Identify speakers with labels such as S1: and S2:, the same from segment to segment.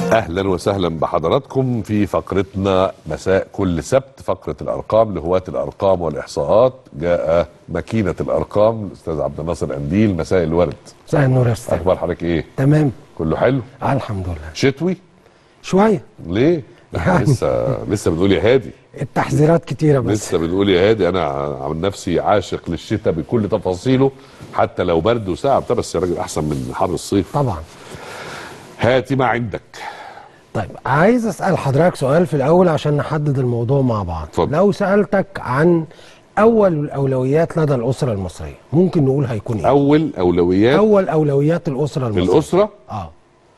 S1: اهلا وسهلا بحضراتكم في فقرتنا مساء كل سبت فقره الارقام لهواة الارقام والاحصاءات جاء ماكينه الارقام الاستاذ عبد الناصر انديل مساء الورد
S2: مساء النور يا استاذ
S1: اخبار حضرتك ايه
S2: تمام
S1: كله حلو
S2: آه الحمد لله
S1: شتوي
S2: شويه
S1: ليه احنا
S2: يعني.
S1: لسه لسه بنقول يا هادي
S2: التحذيرات كتيره بس
S1: لسه بنقول يا هادي انا عن نفسي عاشق للشتاء بكل تفاصيله حتى لو برد وساعه بتاع بس يا راجل احسن من حر الصيف
S2: طبعا
S1: هاتي ما عندك
S2: طيب عايز اسال حضرتك سؤال في الاول عشان نحدد الموضوع مع بعض
S1: اتفضل.
S2: لو سالتك عن اول الاولويات لدى الاسره المصريه ممكن نقول هيكون ايه
S1: اول اولويات
S2: اول اولويات الاسره
S1: في
S2: المصريه
S1: الاسره
S2: اه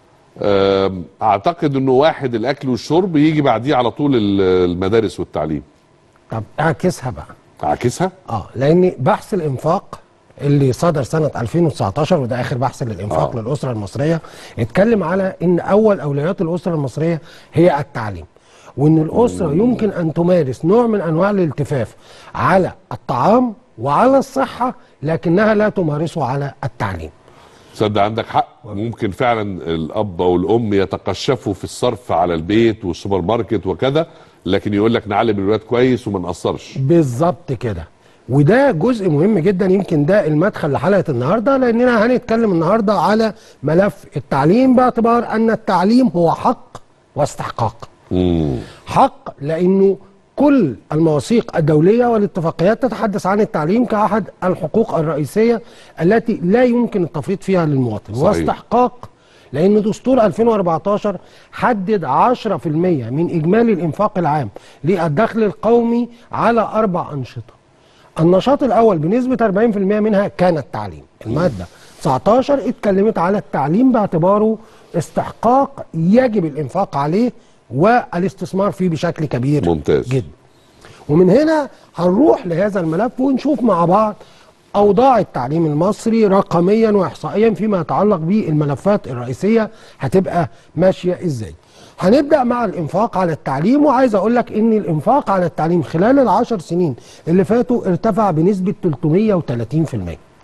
S1: آم، اعتقد انه واحد الاكل والشرب يجي بعديه على طول ال- المدارس والتعليم
S2: طب اعكسها بقى
S1: عاكسها
S2: اه لان بحث الانفاق اللي صدر سنه 2019 وده اخر بحث للانفاق
S1: آه.
S2: آه. للاسره المصريه اتكلم على ان اول اولويات الاسره المصريه هي التعليم وان الاسره يمكن ان تمارس نوع من انواع الالتفاف على الطعام وعلى الصحه لكنها لا تمارسه على التعليم
S1: تصدق عندك حق ممكن فعلا الاب او الام يتقشفوا في الصرف على البيت والسوبر ماركت وكذا لكن يقول لك نعلم الولاد كويس وما نقصرش
S2: بالظبط كده وده جزء مهم جدا يمكن ده المدخل لحلقه النهارده لاننا هنتكلم النهارده على ملف التعليم باعتبار ان التعليم هو حق واستحقاق
S1: مم.
S2: حق لانه كل المواثيق الدوليه والاتفاقيات تتحدث عن التعليم كاحد الحقوق الرئيسيه التي لا يمكن التفريط فيها للمواطن
S1: صحيح.
S2: واستحقاق لان دستور 2014 حدد 10% من اجمالي الانفاق العام للدخل القومي على اربع انشطه النشاط الاول بنسبه 40% منها كان التعليم الماده 19 اتكلمت على التعليم باعتباره استحقاق يجب الانفاق عليه والاستثمار فيه بشكل كبير
S1: ممتاز.
S2: جدا ومن هنا هنروح لهذا الملف ونشوف مع بعض اوضاع التعليم المصري رقميا واحصائيا فيما يتعلق بالملفات الرئيسيه هتبقى ماشيه ازاي هنبدا مع الانفاق على التعليم وعايز اقول لك ان الانفاق على التعليم خلال العشر سنين اللي فاتوا ارتفع بنسبه 330%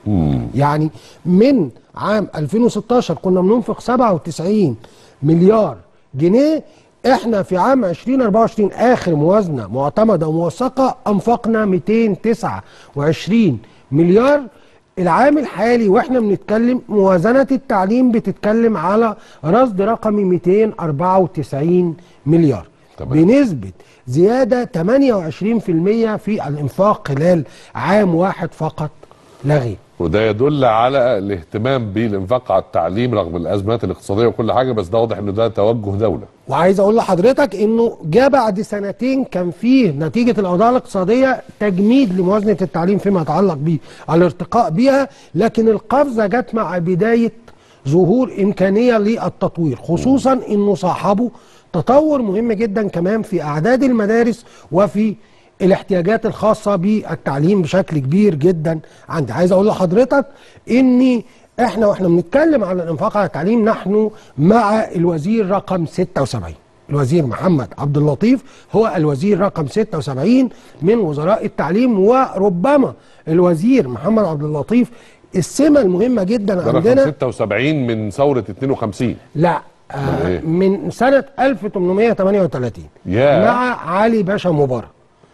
S2: يعني من عام 2016 كنا بننفق 97 مليار جنيه احنا في عام 2024 اخر موازنه معتمده وموثقه انفقنا 229 مليار العام الحالي واحنا بنتكلم موازنه التعليم بتتكلم على رصد رقمي 294 مليار
S1: تمام.
S2: بنسبه زياده 28% في الانفاق خلال عام واحد فقط لا غير
S1: وده يدل على الاهتمام بالانفاق على التعليم رغم الازمات الاقتصاديه وكل حاجه بس ده واضح انه ده توجه دوله
S2: وعايز اقول لحضرتك انه جاء بعد سنتين كان فيه نتيجه الاوضاع الاقتصاديه تجميد لموازنه التعليم فيما يتعلق به الارتقاء بها لكن القفزه جت مع بدايه ظهور امكانيه للتطوير خصوصا انه صاحبه تطور مهم جدا كمان في اعداد المدارس وفي الاحتياجات الخاصه بالتعليم بشكل كبير جدا عندي عايز اقول لحضرتك اني احنا واحنا بنتكلم على الانفاق على التعليم نحن مع الوزير رقم 76 الوزير محمد عبد اللطيف هو الوزير رقم 76 من وزراء التعليم وربما الوزير محمد عبد اللطيف السمه المهمه جدا
S1: ده رقم
S2: عندنا
S1: 76 من ثوره 52
S2: لا
S1: أمال
S2: آه
S1: إيه؟
S2: من سنه 1838
S1: ياه.
S2: مع علي باشا مبارك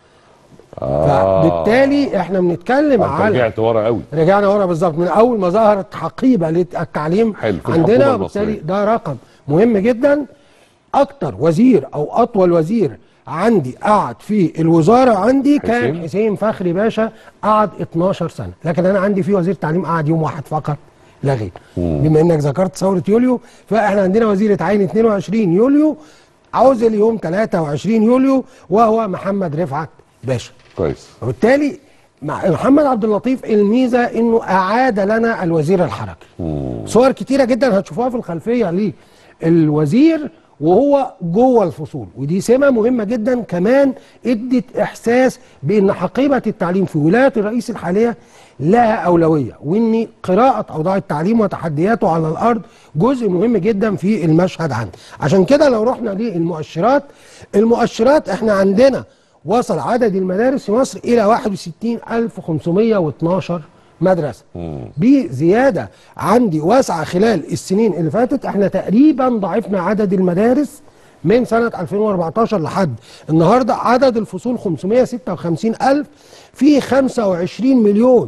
S1: آه.
S2: فبالتالي احنا بنتكلم
S1: انت
S2: على
S1: رجعت ورا قوي
S2: رجعنا ورا بالظبط من اول ما ظهرت حقيبه للتعليم
S1: حلو، في
S2: عندنا
S1: الحكومة
S2: وبالتالي
S1: المصرية.
S2: ده رقم مهم جدا اكتر وزير او اطول وزير عندي قعد في الوزاره عندي كان
S1: حسين؟
S2: حسين فخري باشا قعد 12 سنه لكن انا عندي في وزير تعليم قعد يوم واحد فقط لا غير بما انك ذكرت ثوره يوليو فاحنا عندنا وزير اتعين 22 يوليو عوزل يوم 23 يوليو وهو محمد رفعت باشا
S1: كويس
S2: وبالتالي مع محمد عبد اللطيف الميزه انه اعاد لنا الوزير الحركي صور كتيره جدا هتشوفوها في الخلفيه للوزير وهو جوه الفصول ودي سمه مهمه جدا كمان ادت احساس بان حقيبه التعليم في ولايه الرئيس الحاليه لها اولويه وان قراءه اوضاع التعليم وتحدياته على الارض جزء مهم جدا في المشهد عندنا عشان كده لو رحنا للمؤشرات المؤشرات احنا عندنا وصل عدد المدارس في مصر إلى 61512 مدرسه بزياده عندي واسعه خلال السنين اللي فاتت احنا تقريبا ضاعفنا عدد المدارس من سنه 2014 لحد النهارده عدد الفصول 556 الف في 25 مليون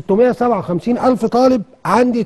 S2: 657 الف طالب عندي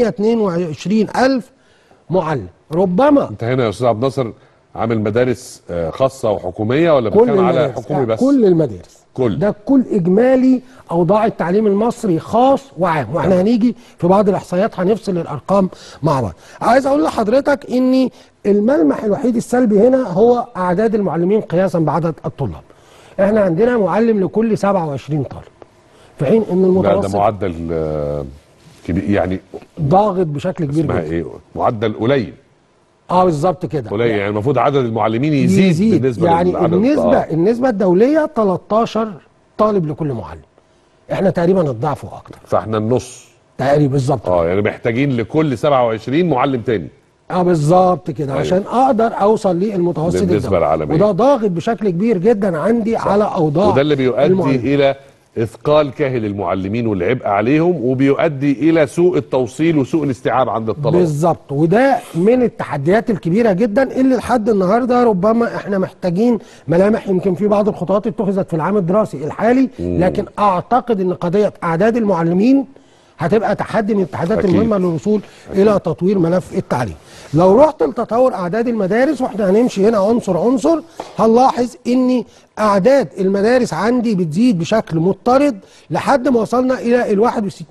S2: 922 الف معلم ربما
S1: انت هنا يا استاذ عبد الناصر عامل مدارس آه، خاصه وحكوميه ولا
S2: كل
S1: بتتكلم على
S2: المدارس
S1: حكومي بس
S2: كل المدارس
S1: كل.
S2: ده كل اجمالي اوضاع التعليم المصري خاص وعام واحنا هنيجي في بعض الاحصائيات هنفصل الارقام مع بعض عايز اقول لحضرتك ان الملمح الوحيد السلبي هنا هو اعداد المعلمين قياسا بعدد الطلاب احنا عندنا معلم لكل 27 طالب في حين ان
S1: لا ده
S2: المتوسط
S1: معدل آه، كبير يعني
S2: ضاغط بشكل كبير
S1: اسمها
S2: جدا
S1: ايه معدل قليل
S2: اه بالظبط كده
S1: قليل يعني المفروض عدد المعلمين يزيد,
S2: يزيد
S1: بالنسبه
S2: يعني
S1: للعدد
S2: النسبه
S1: آه.
S2: النسبه الدوليه 13 طالب لكل معلم احنا تقريبا الضعف واكتر
S1: فاحنا النص
S2: تقريبا بالظبط
S1: اه يعني محتاجين لكل 27 معلم تاني
S2: اه بالظبط كده
S1: أيوة.
S2: عشان اقدر اوصل للمتوسط
S1: بالنسبة
S2: الدولي.
S1: العالمية.
S2: وده ضاغط بشكل كبير جدا عندي على اوضاع
S1: وده اللي بيؤدي
S2: المعلم.
S1: الى اثقال كاهل المعلمين والعبء عليهم وبيؤدي الى سوء التوصيل وسوء الاستيعاب عند الطلبه
S2: بالظبط وده من التحديات الكبيره جدا اللي لحد النهارده ربما احنا محتاجين ملامح يمكن في بعض الخطوات اتخذت في العام الدراسي الحالي لكن اعتقد ان قضيه اعداد المعلمين هتبقى تحدي من التحديات
S1: أكيد.
S2: المهمه للوصول الى تطوير ملف التعليم لو رحت لتطور اعداد المدارس واحنا هنمشي هنا عنصر عنصر هنلاحظ ان اعداد المدارس عندي بتزيد بشكل مضطرد لحد ما وصلنا الى ال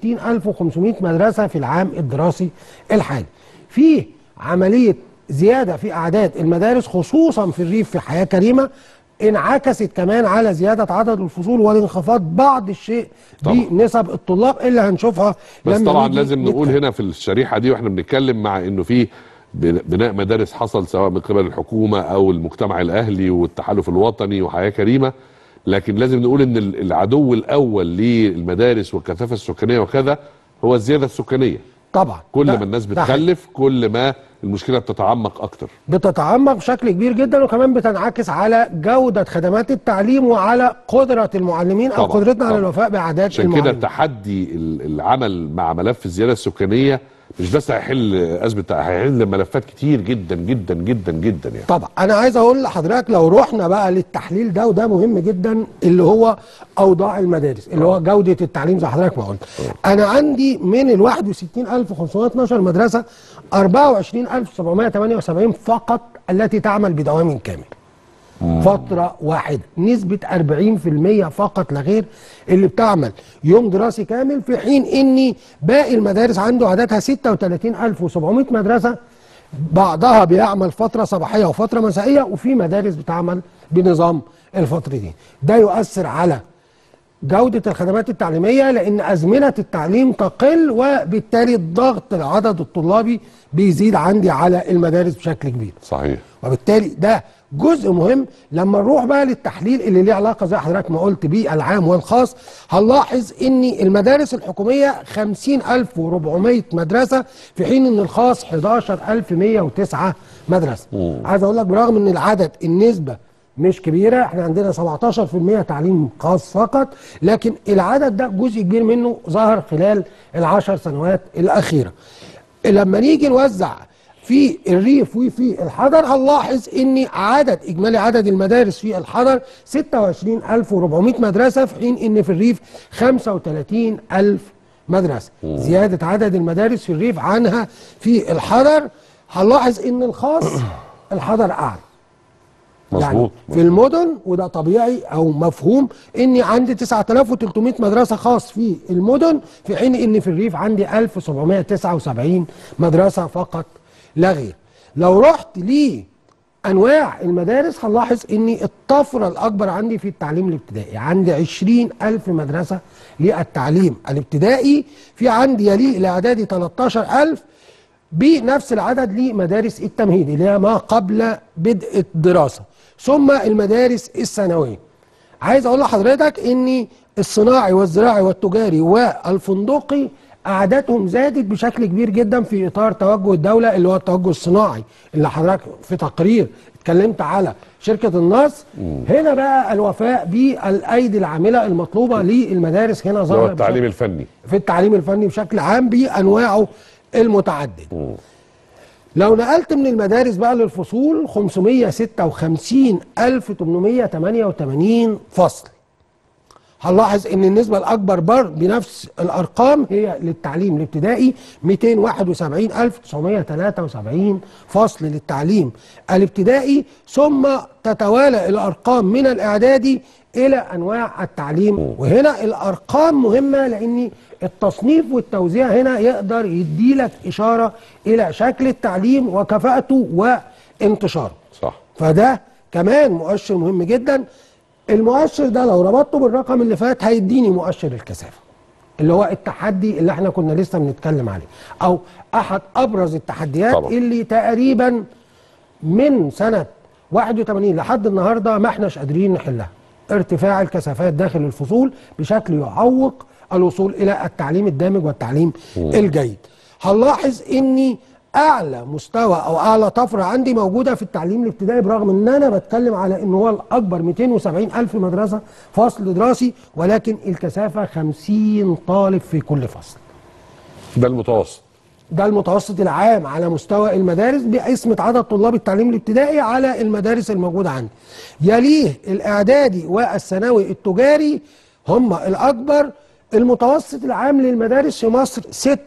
S2: 61500 مدرسه في العام الدراسي الحالي في عمليه زياده في اعداد المدارس خصوصا في الريف في حياه كريمه انعكست كمان على زياده عدد الفصول والانخفاض بعض الشيء
S1: طبعا.
S2: بنسب الطلاب اللي هنشوفها
S1: بس
S2: لما
S1: طبعا
S2: نيجي
S1: لازم نقول
S2: نتكلم.
S1: هنا في الشريحه دي واحنا بنتكلم مع انه في بن- بناء مدارس حصل سواء من قبل الحكومه او المجتمع الاهلي والتحالف الوطني وحياه كريمه لكن لازم نقول ان ال- العدو الاول للمدارس والكثافه السكانيه وكذا هو الزياده السكانيه
S2: طبعا
S1: كل
S2: ده-
S1: ما الناس
S2: ده حقيقي.
S1: بتخلف كل ما المشكله بتتعمق اكتر
S2: بتتعمق بشكل كبير جدا وكمان بتنعكس على جودة خدمات التعليم وعلى قدرة المعلمين أو
S1: طبعاً،
S2: قدرتنا على
S1: طبعاً.
S2: الوفاء بأعداد
S1: عشان كده
S2: المعلمين
S1: تحدي ال- العمل مع ملف الزياده السكانيه مش بس هيحل ازمه هيحل ملفات كتير جدا جدا جدا جدا يعني
S2: طبعا انا عايز اقول لحضرتك لو رحنا بقى للتحليل ده وده مهم جدا اللي هو اوضاع المدارس اللي هو جوده التعليم زي حضرتك ما قلت انا عندي من ال 61512 مدرسه 24778 فقط التي تعمل بدوام كامل فترة واحدة نسبة 40% فقط لا غير اللي بتعمل يوم دراسي كامل في حين ان باقي المدارس عنده عددها 36700 مدرسة بعضها بيعمل فترة صباحية وفترة مسائية وفي مدارس بتعمل بنظام الفترتين ده يؤثر على جودة الخدمات التعليمية لأن أزمنة التعليم تقل وبالتالي الضغط العدد الطلابي بيزيد عندي على المدارس بشكل كبير
S1: صحيح
S2: وبالتالي ده جزء مهم لما نروح بقى للتحليل اللي ليه علاقه زي حضرتك ما قلت بالعام والخاص هنلاحظ ان المدارس الحكوميه 50400 مدرسه في حين ان الخاص 11109 مدرسه عايز اقول لك برغم ان العدد النسبه مش كبيره احنا عندنا 17% تعليم خاص فقط لكن العدد ده جزء كبير منه ظهر خلال العشر سنوات الاخيره لما نيجي نوزع في الريف وفي الحضر هنلاحظ ان عدد اجمالي عدد المدارس في الحضر 26400 مدرسه في حين ان في الريف 35000 مدرسه زياده عدد المدارس في الريف عنها في الحضر هنلاحظ ان الخاص الحضر اعلى
S1: مظبوط
S2: في المدن وده طبيعي او مفهوم اني عندي 9300 مدرسه خاص في المدن في حين ان في الريف عندي 1779 مدرسه فقط لا غير لو رحت لانواع المدارس هنلاحظ ان الطفره الاكبر عندي في التعليم الابتدائي عندي 20000 مدرسه للتعليم الابتدائي في عندي يليه الاعدادي 13000 بنفس العدد لمدارس التمهيدي اللي هي ما قبل بدء الدراسه ثم المدارس الثانويه عايز اقول لحضرتك ان الصناعي والزراعي والتجاري والفندقي اعدادهم زادت بشكل كبير جدا في اطار توجه الدوله اللي هو التوجه الصناعي اللي حضرتك في تقرير اتكلمت على شركه النصر هنا بقى الوفاء بالايدي العامله المطلوبه للمدارس هنا
S1: اللي هو
S2: ظهر
S1: التعليم الفني
S2: في التعليم الفني بشكل عام بانواعه المتعدده لو نقلت من المدارس بقى للفصول 556888 فصل هنلاحظ ان النسبة الأكبر بر بنفس الأرقام هي للتعليم الابتدائي 271973 فصل للتعليم الابتدائي ثم تتوالى الأرقام من الإعدادي إلى أنواع التعليم وهنا الأرقام مهمة لأن التصنيف والتوزيع هنا يقدر يديلك إشارة إلى شكل التعليم وكفاءته وانتشاره
S1: صح
S2: فده كمان مؤشر مهم جدا المؤشر ده لو ربطته بالرقم اللي فات هيديني مؤشر الكثافه اللي هو التحدي اللي احنا كنا لسه بنتكلم عليه او احد ابرز التحديات
S1: طبعا.
S2: اللي تقريبا من سنه 81 لحد النهارده ما احناش قادرين نحلها ارتفاع الكثافات داخل الفصول بشكل يعوق الوصول الى التعليم الدامج والتعليم الجيد هنلاحظ اني اعلى مستوى او اعلى طفره عندي موجوده في التعليم الابتدائي برغم ان انا بتكلم على ان هو الاكبر 270 الف مدرسه فصل دراسي ولكن الكثافه 50 طالب في كل فصل
S1: ده المتوسط
S2: ده المتوسط العام على مستوى المدارس بقسمة عدد طلاب التعليم الابتدائي على المدارس الموجودة عندي يليه الإعدادي والثانوي التجاري هم الأكبر المتوسط العام للمدارس في مصر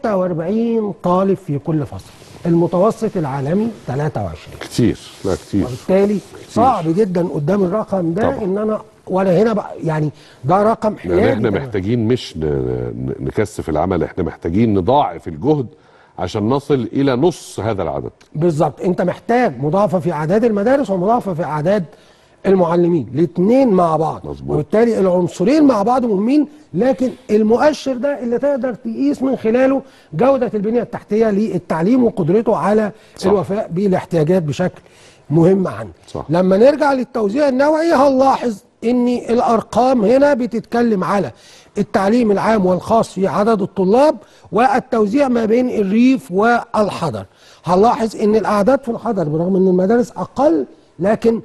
S2: 46 طالب في كل فصل المتوسط العالمي 23
S1: كتير لا كتير
S2: وبالتالي صعب جدا قدام الرقم ده
S1: طبعا.
S2: ان انا وانا هنا بقى يعني ده رقم
S1: يعني
S2: حيادي
S1: احنا
S2: تمام.
S1: محتاجين مش ن- ن- نكثف العمل احنا محتاجين نضاعف الجهد عشان نصل الى نص هذا العدد
S2: بالظبط انت محتاج مضاعفه في اعداد المدارس ومضاعفه في اعداد المعلمين الاثنين مع بعض
S1: مظبوط.
S2: وبالتالي العنصرين مع بعض مهمين لكن المؤشر ده اللي تقدر تقيس من خلاله جوده البنيه التحتيه للتعليم وقدرته على
S1: صح.
S2: الوفاء بالاحتياجات بشكل مهم عندي
S1: صح.
S2: لما نرجع للتوزيع النوعي هنلاحظ ان الارقام هنا بتتكلم على التعليم العام والخاص في عدد الطلاب والتوزيع ما بين الريف والحضر هنلاحظ ان الاعداد في الحضر برغم ان المدارس اقل لكن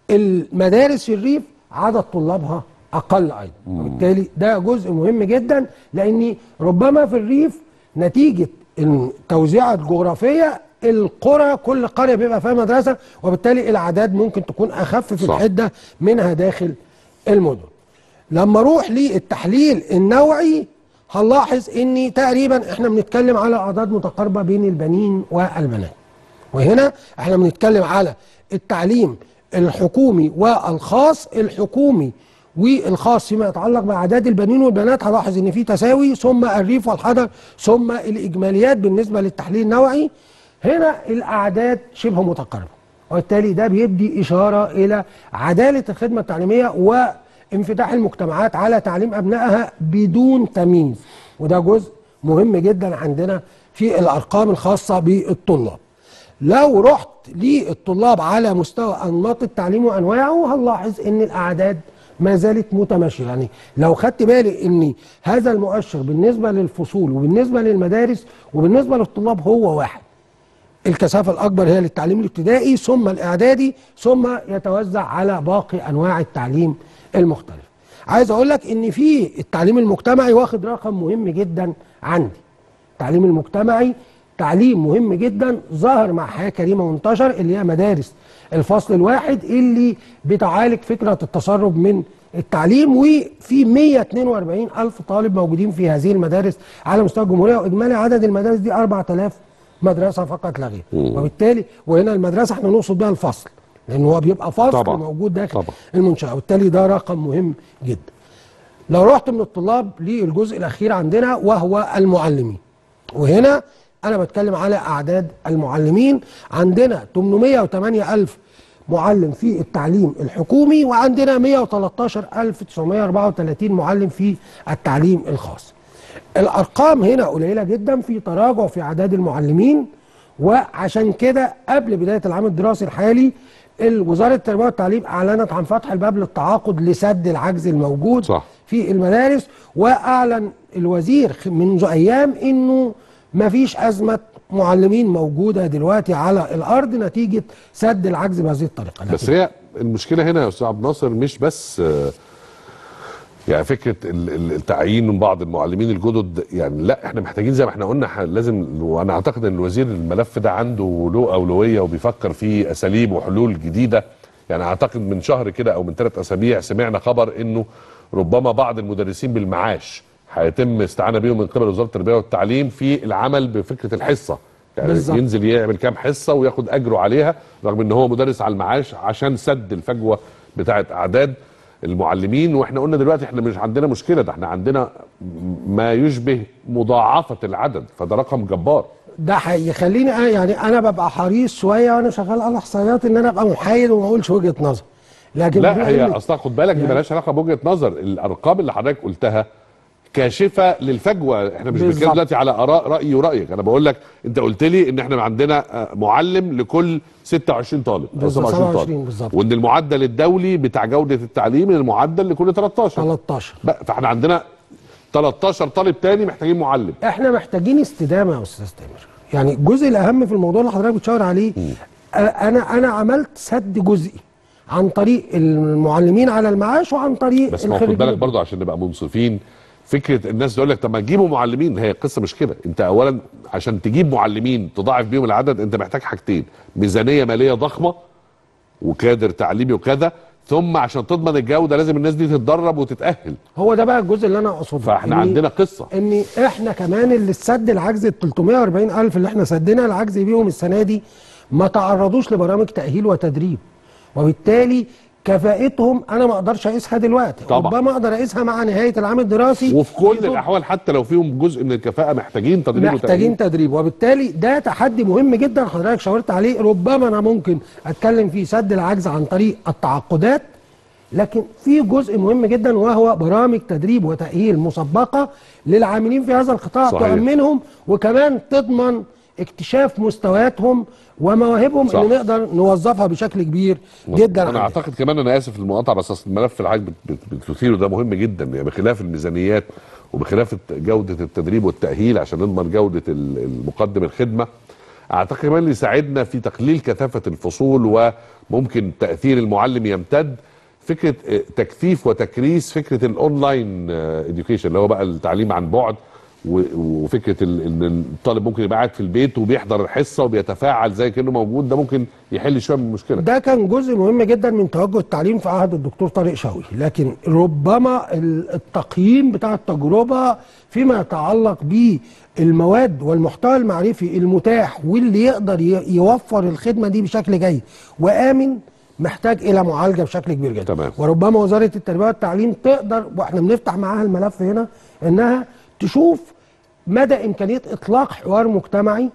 S2: المدارس في الريف عدد طلابها اقل ايضا وبالتالي ده جزء مهم جدا لان ربما في الريف نتيجه التوزيعه الجغرافيه القرى كل قريه بيبقى فيها مدرسه وبالتالي الاعداد ممكن تكون اخف في
S1: صح.
S2: الحده منها داخل المدن لما اروح للتحليل النوعي هنلاحظ ان تقريبا احنا بنتكلم على اعداد متقاربه بين البنين والبنات وهنا احنا بنتكلم على التعليم الحكومي والخاص الحكومي والخاص فيما يتعلق باعداد البنين والبنات هلاحظ ان في تساوي ثم الريف والحضر ثم الاجماليات بالنسبه للتحليل النوعي هنا الاعداد شبه متقاربه وبالتالي ده بيدي اشاره الى عداله الخدمه التعليميه وانفتاح المجتمعات على تعليم ابنائها بدون تمييز وده جزء مهم جدا عندنا في الارقام الخاصه بالطلاب لو رحت للطلاب على مستوى انماط التعليم وانواعه هنلاحظ ان الاعداد ما زالت متماشيه يعني لو خدت بالي ان هذا المؤشر بالنسبه للفصول وبالنسبه للمدارس وبالنسبه للطلاب هو واحد الكثافة الأكبر هي للتعليم الابتدائي ثم الإعدادي ثم يتوزع على باقي أنواع التعليم المختلف عايز أقول لك إن في التعليم المجتمعي واخد رقم مهم جدا عندي التعليم المجتمعي تعليم مهم جدا ظهر مع حياة كريمة وانتشر اللي هي مدارس الفصل الواحد اللي بتعالج فكرة التسرب من التعليم وفي 142 ألف طالب موجودين في هذه المدارس على مستوى الجمهورية وإجمالي عدد المدارس دي 4000 مدرسة فقط لا غير وبالتالي وهنا المدرسة احنا نقصد بها الفصل لأن هو بيبقى فصل
S1: طبعا.
S2: موجود داخل
S1: طبعا.
S2: المنشأة وبالتالي ده رقم مهم جدا لو رحت من الطلاب للجزء الأخير عندنا وهو المعلمين وهنا أنا بتكلم على أعداد المعلمين عندنا 808 ألف معلم في التعليم الحكومي وعندنا 113934 معلم في التعليم الخاص الأرقام هنا قليلة جدا في تراجع في أعداد المعلمين وعشان كده قبل بداية العام الدراسي الحالي وزارة التربية والتعليم أعلنت عن فتح الباب للتعاقد لسد العجز الموجود
S1: صح.
S2: في في المدارس واعلن الوزير خ- منذ ايام انه ما فيش ازمه معلمين موجوده دلوقتي على الارض نتيجه سد العجز بهذه الطريقه
S1: بس
S2: لكن
S1: هي المشكله هنا يا استاذ عبد الناصر مش بس آه، يعني فكره ال- ال- التعيين من بعض المعلمين الجدد يعني لا احنا محتاجين زي ما احنا قلنا ح- لازم وانا اعتقد ان الوزير الملف ده عنده له اولويه وبيفكر في اساليب وحلول جديده يعني اعتقد من شهر كده او من ثلاث اسابيع سمعنا خبر انه ربما بعض المدرسين بالمعاش هيتم استعانه بيهم من قبل وزاره التربيه والتعليم في العمل بفكره الحصه يعني
S2: بالظبط.
S1: ينزل يعمل كام حصه وياخد اجره عليها رغم ان هو مدرس على المعاش عشان سد الفجوه بتاعه اعداد المعلمين واحنا قلنا دلوقتي احنا مش عندنا مشكله ده احنا عندنا ما يشبه مضاعفه العدد فده رقم جبار
S2: ده هيخليني أنا يعني انا ببقى حريص شويه وانا شغال على احصائيات ان انا ابقى محايد وما اقولش وجهه نظر لكن بما
S1: لا هي
S2: إن-
S1: اصلا خد بالك دي مالهاش علاقه بوجهه نظر الارقام اللي حضرتك قلتها كاشفه للفجوه احنا مش بنتكلم
S2: بالظبط.
S1: دلوقتي على اراء رايي ورايك انا بقول لك انت قلت لي ان احنا عندنا آه، معلم لكل 26 طالب او
S2: بالظبط،
S1: 27
S2: 27
S1: طالب
S2: بالظبط.
S1: وان المعدل الدولي بتاع جوده التعليم المعدل لكل 13
S2: 13
S1: بقى فاحنا عندنا 13 طالب تاني محتاجين معلم
S2: احنا محتاجين استدامه يا استاذ تامر يعني الجزء الاهم في الموضوع اللي حضرتك بتشاور عليه آه، انا انا عملت سد جزئي عن طريق المعلمين على المعاش وعن طريق
S1: بس ما هو خد
S2: الخريجين.
S1: بالك برضه عشان نبقى منصفين فكره الناس تقول لك طب ما تجيبوا معلمين هي القصه مش كده انت اولا عشان تجيب معلمين تضاعف بيهم العدد انت محتاج حاجتين ميزانيه ماليه ضخمه وكادر تعليمي وكذا ثم عشان تضمن الجوده لازم الناس دي تتدرب وتتاهل
S2: هو ده بقى الجزء اللي انا اقصده
S1: فاحنا
S2: إن-
S1: عندنا قصه
S2: ان احنا كمان اللي سد العجز ال 340 الف اللي احنا سدينا العجز بيهم السنه دي ما تعرضوش لبرامج تاهيل وتدريب وبالتالي كفاءتهم انا ما اقدرش اقيسها دلوقتي
S1: طبعا.
S2: ربما اقدر اقيسها مع نهايه العام الدراسي
S1: وفي كل
S2: في
S1: الاحوال حتى لو فيهم جزء من الكفاءه محتاجين تدريب
S2: محتاجين
S1: وتأهيل.
S2: تدريب وبالتالي ده تحدي مهم جدا حضرتك شاورت عليه ربما انا ممكن اتكلم فيه سد العجز عن طريق التعاقدات لكن في جزء مهم جدا وهو برامج تدريب وتأهيل مسبقة للعاملين في هذا القطاع
S1: صحيح.
S2: تؤمنهم وكمان تضمن اكتشاف مستوياتهم ومواهبهم
S1: صح.
S2: اللي نقدر نوظفها بشكل كبير جدا
S1: انا
S2: عندنا.
S1: اعتقد كمان انا اسف المقاطعه بس أصل الملف اللي حضرتك بت- بت- بتثيره ده مهم جدا يعني بخلاف الميزانيات وبخلاف الت- جوده التدريب والتاهيل عشان نضمن جوده ال- المقدم الخدمه اعتقد كمان اللي يساعدنا في تقليل كثافه الفصول وممكن تاثير المعلم يمتد فكره آه، تكثيف وتكريس فكره الاونلاين اديوكيشن اللي هو بقى التعليم عن بعد و- وفكره ال- ان الطالب ممكن يبقى قاعد في البيت وبيحضر الحصه وبيتفاعل زي كانه موجود ده ممكن يحل شويه من المشكله
S2: ده كان جزء مهم جدا من توجه التعليم في عهد الدكتور طارق شوقي لكن ربما ال- التقييم بتاع التجربة فيما يتعلق بالمواد والمحتوى المعرفي المتاح واللي يقدر ي- يوفر الخدمة دي بشكل جيد وآمن محتاج إلى معالجة بشكل كبير جدا
S1: تمام.
S2: وربما وزارة التربية والتعليم تقدر واحنا بنفتح معاها الملف هنا انها تشوف مدى إمكانية إطلاق حوار مجتمعي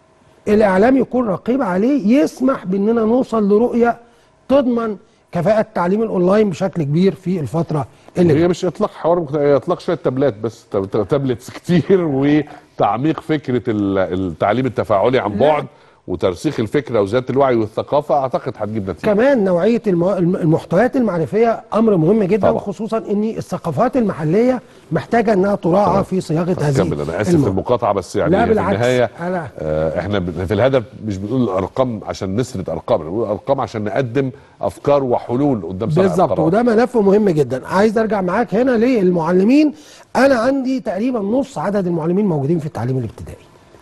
S2: الاعلام يكون رقيب عليه يسمح باننا نوصل لرؤيه تضمن كفاءه التعليم الاونلاين بشكل كبير في الفتره اللي
S1: هي
S2: جايه
S1: مش اطلاق حوار مكت- هي اطلاق شويه تابلات بس تاب- تاب- تابلتس كتير وتعميق فكره ال- التعليم التفاعلي عن بعد وترسيخ الفكره وزياده الوعي والثقافه اعتقد هتجيب نتيجه
S2: كمان نوعيه المو- الم- المحتويات المعرفيه امر مهم جدا
S1: طبعا.
S2: وخصوصا ان الثقافات المحليه محتاجه انها تراعى في صياغه هذه
S1: كمل انا اسف في
S2: المو-
S1: المقاطعه بس يعني
S2: لا
S1: في
S2: بالعكس
S1: النهايه
S2: أنا-
S1: آه احنا ب- في الهدف مش بنقول الارقام عشان نسرد ارقام احنا بنقول ارقام عشان نقدم افكار وحلول قدام صانع
S2: بالظبط
S1: القرار.
S2: وده ملف مهم جدا عايز ارجع معاك هنا للمعلمين انا عندي تقريبا نص عدد المعلمين موجودين في التعليم الابتدائي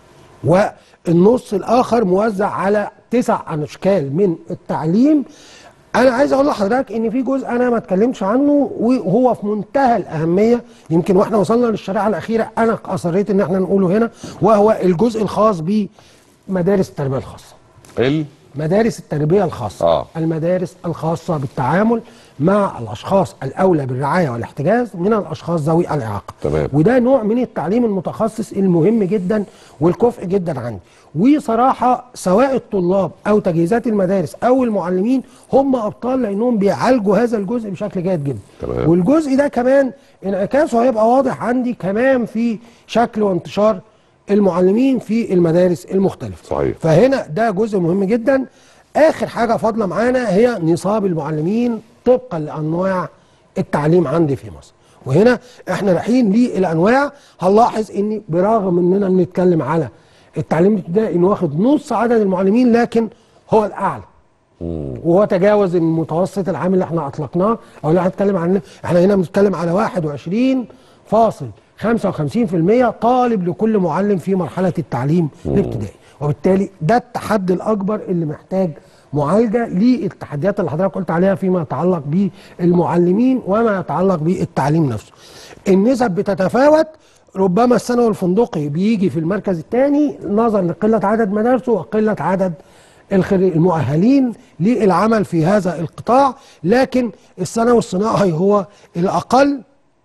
S2: والنص الاخر موزع على تسع اشكال من التعليم انا عايز اقول لحضرتك ان في جزء انا ما اتكلمش عنه وهو في منتهى الاهميه يمكن واحنا وصلنا للشريعه الاخيره انا اصريت ان احنا نقوله هنا وهو الجزء الخاص بمدارس التربيه الخاصه
S1: ال
S2: مدارس التربية الخاصة
S1: آه.
S2: المدارس الخاصة بالتعامل مع الأشخاص الأولى بالرعاية والاحتجاز من الأشخاص ذوي الإعاقة
S1: تمام.
S2: وده نوع من التعليم المتخصص المهم جدا والكفء جدا عندي وصراحة سواء الطلاب أو تجهيزات المدارس أو المعلمين هم أبطال لأنهم بيعالجوا هذا الجزء بشكل جيد جدا
S1: تمام.
S2: والجزء ده كمان انعكاسه هيبقى واضح عندي كمان في شكل وانتشار المعلمين في المدارس المختلفة
S1: صحيح.
S2: فهنا ده جزء مهم جدا اخر حاجه فاضله معانا هي نصاب المعلمين طبقا لانواع التعليم عندي في مصر وهنا احنا رايحين للانواع هنلاحظ ان برغم اننا بنتكلم على التعليم الابتدائي انه واخد نص عدد المعلمين لكن هو الاعلى وهو تجاوز المتوسط العام اللي احنا اطلقناه او اللي احنا بنتكلم عنه احنا هنا بنتكلم على 21 فاصل 55% طالب لكل معلم في مرحله التعليم الابتدائي وبالتالي ده التحدي الاكبر اللي محتاج معالجه للتحديات اللي حضرتك قلت عليها فيما يتعلق بالمعلمين وما يتعلق بالتعليم نفسه. النسب بتتفاوت ربما الثانوي الفندقي بيجي في المركز الثاني نظرا لقله عدد مدارسه وقله عدد الخري- المؤهلين للعمل في هذا القطاع لكن الثانوي الصناعي هو الاقل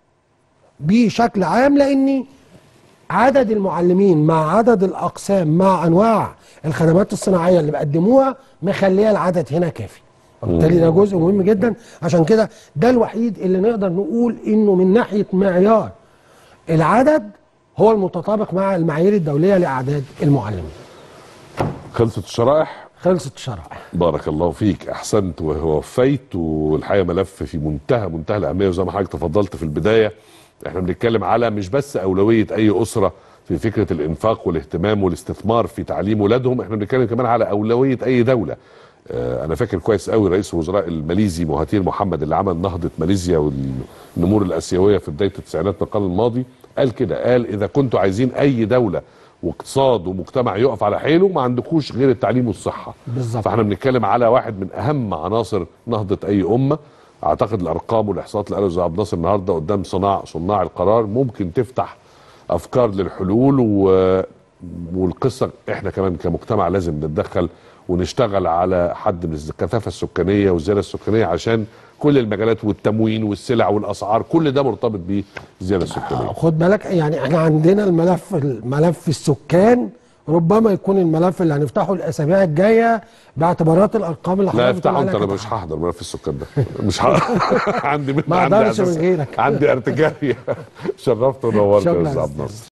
S2: بشكل عام لان عدد المعلمين مع عدد الاقسام مع انواع الخدمات الصناعيه اللي بيقدموها مخليه العدد هنا كافي وبالتالي ده جزء مهم جدا عشان كده ده الوحيد اللي نقدر نقول انه من ناحيه معيار العدد هو المتطابق مع المعايير الدوليه لاعداد المعلمين
S1: خلصت الشرائح
S2: خلصت الشرائح
S1: بارك الله فيك احسنت ووفيت والحقيقه ملف في منتهى منتهى الاهميه وزي ما حضرتك تفضلت في البدايه احنا بنتكلم على مش بس اولويه اي اسره في فكره الانفاق والاهتمام والاستثمار في تعليم ولادهم احنا بنتكلم كمان على اولويه اي دوله آه، انا فاكر كويس قوي رئيس الوزراء الماليزي مهاتير محمد اللي عمل نهضه ماليزيا والنمور الاسيويه في بدايه التسعينات من القرن الماضي قال كده قال اذا كنتوا عايزين اي دوله واقتصاد ومجتمع يقف على حيله ما عندكوش غير التعليم والصحه
S2: بالظبط.
S1: فاحنا بنتكلم على واحد من اهم عناصر نهضه اي امه اعتقد الارقام والاحصاءات اللي قالها زي عبد الناصر النهارده قدام صناع صناع القرار ممكن تفتح افكار للحلول و... والقصه احنا كمان كمجتمع لازم نتدخل ونشتغل على حد من الكثافه السكانيه والزياده السكانيه عشان كل المجالات والتموين والسلع والاسعار كل ده مرتبط بالزياده السكانيه
S2: خد بالك يعني احنا عندنا الملف الملف السكان ربما يكون الملف اللي هنفتحه الاسابيع الجايه باعتبارات الارقام اللي
S1: لا
S2: حضرتك بتقول
S1: افتحه انت
S2: عليها
S1: انا
S2: كده.
S1: مش هحضر ملف السكان ده مش هحضر عندي
S2: ما
S1: عندي
S2: أقدرش من
S1: أساس-
S2: غيرك.
S1: عندي ارتجاليه شرفت ونورت يا
S2: شكراً
S1: استاذ
S2: يا
S1: عبد
S2: أستاذ.
S1: الناصر